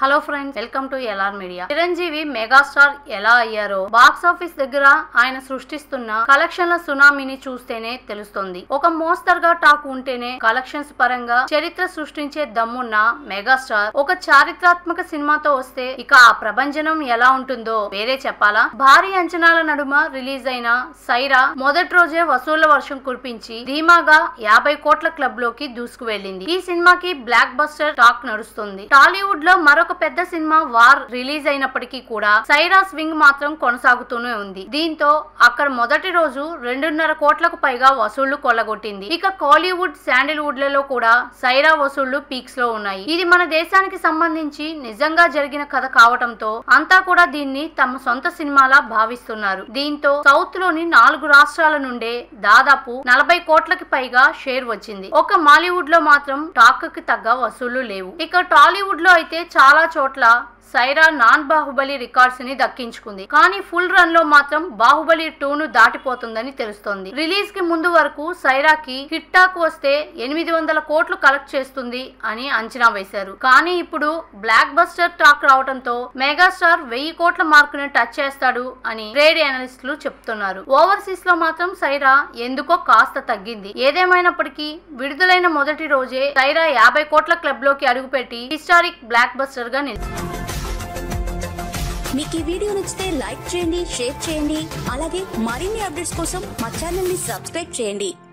hello friends welcome to LR media Chiranjeevi megastar ఎలా అయ్యారో box office దగ్గర ఆయన సృష్టిస్తున్న కలెక్షన్ల సునామీని చూస్తేనే తెలుస్తుంది ఒక మోస్తరుగా టాక్ ఉంటేనే కలెక్షన్స్ పరంగా చరిత్ర సృష్టించే దమ్మున్న మెగాస్టార్ ఒక చారిత్రాత్మక సినిమాతో వస్తే ఇక ఆ ప్రభంజనం ఎలా ఉంటుందో వేరే చెప్పాలా భారీ అంచనాల నడుమ రిలీజ్ అయిన సైరా మొదటి రోజే వసూళ్ల వర్షం కురిపించి ధీమాగా యాభై కోట్ల క్లబ్ లోకి దూసుకు వెళ్ళింది ఈ సినిమాకి బ్లాక్ బస్టర్ టాక్ నడుస్తుంది టాలీవుడ్ లో మరొక పెద్ద సినిమా వార్ రిలీజ్ అయినప్పటికీ కూడా సైరా స్వింగ్ మాత్రం కొనసాగుతూనే ఉంది దీంతో అక్కడ మొదటి రోజు రెండున్నర కోట్లకు పైగా వసూళ్లు కొల్లగొట్టింది ఇక కాలీవుడ్ శాండిల్వుడ్ లలో కూడా సైరా వసూళ్లు పీక్స్ లో ఉన్నాయి ఇది మన దేశానికి సంబంధించి నిజంగా జరిగిన కథ కావటంతో అంతా కూడా దీన్ని తమ సొంత సినిమాలా భావిస్తున్నారు దీంతో సౌత్ లోని నాలుగు రాష్ట్రాల నుండే దాదాపు నలభై కోట్లకి పైగా షేర్ వచ్చింది ఒక మాలీవుడ్ లో మాత్రం టాక్ కి తగ్గ వసూళ్లు లేవు ఇక టాలీవుడ్ లో అయితే చాలా చోట్ల సైరా నాన్ బాహుబలి రికార్డ్స్ ని దక్కించుకుంది కానీ ఫుల్ రన్ లో మాత్రం బాహుబలి టూ ను దాటిపోతుందని తెలుస్తోంది రిలీజ్ కి ముందు వరకు సైరాకి హిట్ టాక్ వస్తే ఎనిమిది వందల కోట్లు కలెక్ట్ చేస్తుంది అని అంచనా వేశారు కానీ ఇప్పుడు బ్లాక్ బస్టర్ టాక్ రావడంతో మెగాస్టార్ వెయ్యి కోట్ల మార్కుని టచ్ చేస్తాడు అని ట్రేడ్ అనలిస్టులు చెప్తున్నారు ఓవర్సీస్ లో మాత్రం సైరా ఎందుకో కాస్త తగ్గింది ఏదేమైనప్పటికీ విడుదలైన మొదటి రోజే సైరా యాభై కోట్ల క్లబ్ లోకి అడుగుపెట్టి హిస్టారిక్ బ్లాక్ బస్టర్ గా నిలిచింది మీకు ఈ వీడియో నచ్చితే లైక్ చేయండి షేర్ చేయండి అలాగే మరిన్ని అప్డేట్స్ కోసం మా ఛానల్ ని సబ్స్క్రైబ్ చేయండి